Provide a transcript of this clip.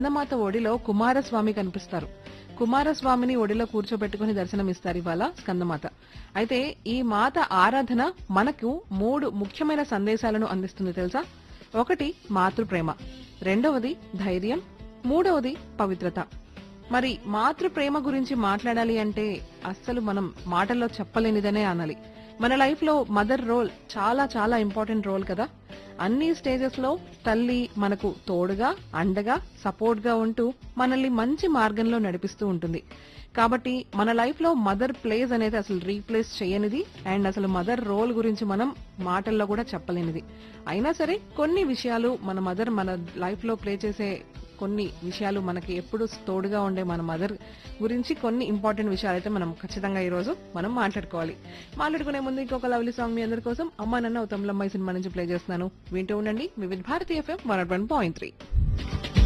స్కందమాత ఒడిలో కుమారస్వామి కనిపిస్తారు కుమారస్వామిని ఒడిలో కూర్చోబెట్టుకుని దర్శనమిస్తారు ఇవాళ స్కందమాత అయితే ఈ మాత ఆరాధన మనకు మూడు ముఖ్యమైన సందేశాలను అందిస్తుంది తెలుసా ఒకటి మాతృప్రేమ రెండవది ధైర్యం మూడవది పవిత్రత మరి మాతృ ప్రేమ గురించి మాట్లాడాలి అంటే అస్సలు మనం మాటల్లో చెప్పలేనిదనే అనాలి మన లైఫ్ లో మదర్ రోల్ చాలా చాలా ఇంపార్టెంట్ రోల్ కదా అన్ని స్టేజెస్ లో తల్లి మనకు తోడుగా అండగా సపోర్ట్ గా ఉంటూ మనల్ని మంచి మార్గంలో నడిపిస్తూ ఉంటుంది కాబట్టి మన లైఫ్ లో మదర్ ప్లేస్ అనేది అసలు రీప్లేస్ చేయనిది అండ్ అసలు మదర్ రోల్ గురించి మనం మాటల్లో కూడా చెప్పలేనిది అయినా సరే కొన్ని విషయాలు మన మదర్ మన లైఫ్ లో ప్లే చేసే కొన్ని విషయాలు మనకి ఎప్పుడు తోడుగా ఉండే మన మదర్ గురించి కొన్ని ఇంపార్టెంట్ విషయాలు అయితే మనం ఖచ్చితంగా ఈ రోజు మనం మాట్లాడుకోవాలి మాట్లాడుకునే ముందు ఇంకొక లవ్లీ సాంగ్ మీ అందరి కోసం అమ్మా నన్న ఉత్తమ్లమ్మాయి సినిమా నుంచి ప్లే చేస్తున్నాను వింటూ ఉండండి వివిధ భారతీయ ఎఫ్ఎం వన్ పాయింట్ త్రీ